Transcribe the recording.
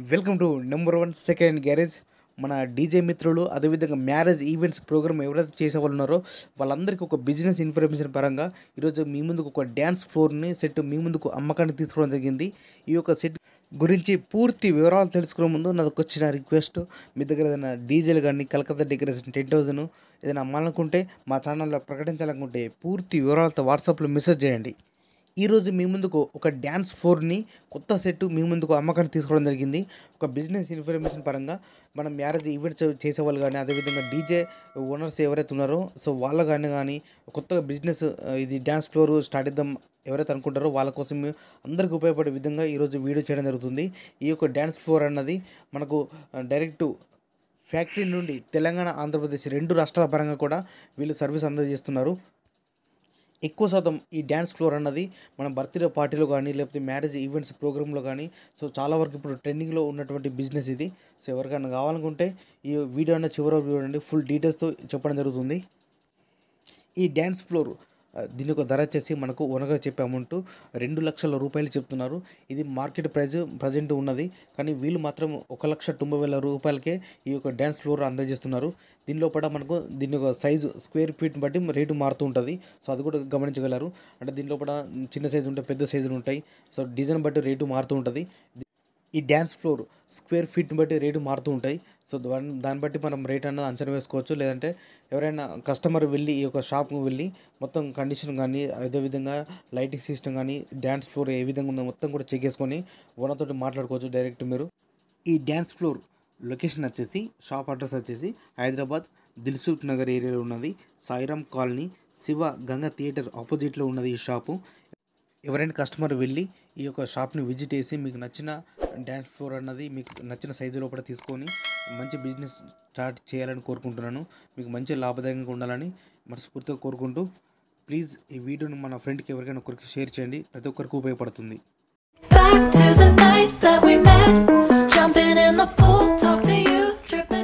Welcome to number one second garage మన DJ మిత్రులు అదేవిధంగా మ్యారేజ్ ఈవెంట్స్ ప్రోగ్రామ్ ఎవరైతే చేసే వాళ్ళు ఉన్నారో వాళ్ళందరికీ ఒక బిజినెస్ ఇన్ఫర్మేషన్ పరంగా ఈరోజు మీ ముందుకు ఒక డ్యాన్స్ ఫ్లోర్ని సెట్ మీ ముందుకు అమ్మకానికి తీసుకోవడం జరిగింది ఈ యొక్క సెట్ గురించి పూర్తి వివరాలు తెలుసుకునే ముందు నాకు వచ్చిన రిక్వెస్ట్ మీ దగ్గర ఏదైనా డీజేలు కానీ కలకత్తా డెకరేషన్ టెన్ థౌసండ్ ఏదైనా అమ్మాలనుకుంటే మా ఛానల్లో ప్రకటించాలనుకుంటే పూర్తి వివరాలతో వాట్సాప్లో మెసేజ్ చేయండి ఈరోజు మీ ముందుకు ఒక డ్యాన్స్ ఫ్లోర్ని కొత్త సెట్ మీ ముందుకు అమ్మకానికి తీసుకోవడం జరిగింది ఒక బిజినెస్ ఇన్ఫర్మేషన్ పరంగా మనం మ్యారేజ్ ఈవెంట్స్ చేసేవాళ్ళు కానీ అదేవిధంగా డీజే ఓనర్స్ ఎవరైతే ఉన్నారో సో వాళ్ళ కానీ కానీ కొత్తగా బిజినెస్ ఇది డ్యాన్స్ ఫ్లోర్ స్టార్ట్ చేద్దాం ఎవరైతే అనుకుంటారో వాళ్ళ కోసం అందరికీ ఉపయోగపడే విధంగా ఈరోజు వీడియో చేయడం జరుగుతుంది ఈ యొక్క డ్యాన్స్ ఫ్లోర్ అన్నది మనకు డైరెక్ట్ ఫ్యాక్టరీ నుండి తెలంగాణ ఆంధ్రప్రదేశ్ రెండు రాష్ట్రాల పరంగా కూడా వీళ్ళు సర్వీస్ అందజేస్తున్నారు ఎక్కువ శాతం ఈ డ్యాన్స్ ఫ్లోర్ అన్నది మన బర్త్డే పార్టీలో కానీ లేకపోతే మ్యారేజ్ ఈవెంట్స్ ప్రోగ్రాంలో కానీ సో చాలా వరకు ఇప్పుడు ట్రెండింగ్లో ఉన్నటువంటి బిజినెస్ ఇది సో ఎవరికైనా కావాలనుకుంటే ఈ వీడియో అన్న చివరి వరకు చూడండి ఫుల్ డీటెయిల్స్తో చెప్పడం జరుగుతుంది ఈ డ్యాన్స్ ఫ్లోర్ ఆ, దీని యొక్క ధర వచ్చేసి మనకు ఓనర్గా చెప్పే అమౌంట్ రెండు లక్షల రూపాయలు చెప్తున్నారు ఇది మార్కెట్ ప్రైస్ ప్రజెంట్ ఉన్నది కానీ వీళ్ళు మాత్రం ఒక లక్ష తొంభై వేల రూపాయలకే ఈ యొక్క డ్యాన్స్ ఫ్లోర్ అందజేస్తున్నారు దీనిలో కూడా మనకు దీని యొక్క సైజు స్క్వేర్ ఫీట్ బట్టి రేటు మారుతూ ఉంటుంది సో అది కూడా గమనించగలరు అంటే దీనిలో కూడా చిన్న సైజు ఉంటాయి పెద్ద సైజులు ఉంటాయి సో డిజైన్ బట్టి రేటు మారుతూ ఉంటుంది ఈ డ్యాన్స్ ఫ్లోర్ స్క్వేర్ ఫీట్ని బట్టి రేటు మారుతూ ఉంటాయి సో దాన్ని దాన్ని బట్టి మనం రేట్ అన్నది అంచనా వేసుకోవచ్చు లేదంటే ఎవరైనా కస్టమర్ వెళ్ళి ఈ యొక్క షాప్కి వెళ్ళి మొత్తం కండిషన్ కానీ అదేవిధంగా లైటింగ్ సిస్టమ్ కానీ డ్యాన్స్ ఫ్లోర్ ఏ విధంగా ఉందో మొత్తం కూడా చెక్ చేసుకొని ఓనర్తో మాట్లాడుకోవచ్చు డైరెక్ట్ మీరు ఈ డ్యాన్స్ ఫ్లోర్ లొకేషన్ వచ్చేసి షాప్ అడ్రస్ వచ్చేసి హైదరాబాద్ దిల్సుఖ్ నగర్ ఏరియాలో ఉన్నది సాయిరామ్ కాలనీ శివ గంగా థియేటర్ ఆపోజిట్లో ఉన్నది ఈ షాపు ఎవరైనా కస్టమర్ వెళ్ళి ఈ యొక్క షాప్ని విజిట్ చేసి మీకు నచ్చిన డ్యాన్స్ ఫ్లోర్ అన్నది మీకు నచ్చిన సైజు లోపల తీసుకొని మంచి బిజినెస్ స్టార్ట్ చేయాలని కోరుకుంటున్నాను మీకు మంచి లాభదాయకంగా ఉండాలని మనస్ఫూర్తిగా కోరుకుంటూ ప్లీజ్ ఈ వీడియోని మన ఫ్రెండ్కి ఎవరికైనా ఒకరికి షేర్ చేయండి ప్రతి ఒక్కరికి ఉపయోగపడుతుంది Back to the night that we met. Jumping in the pool, talk to you, tripping.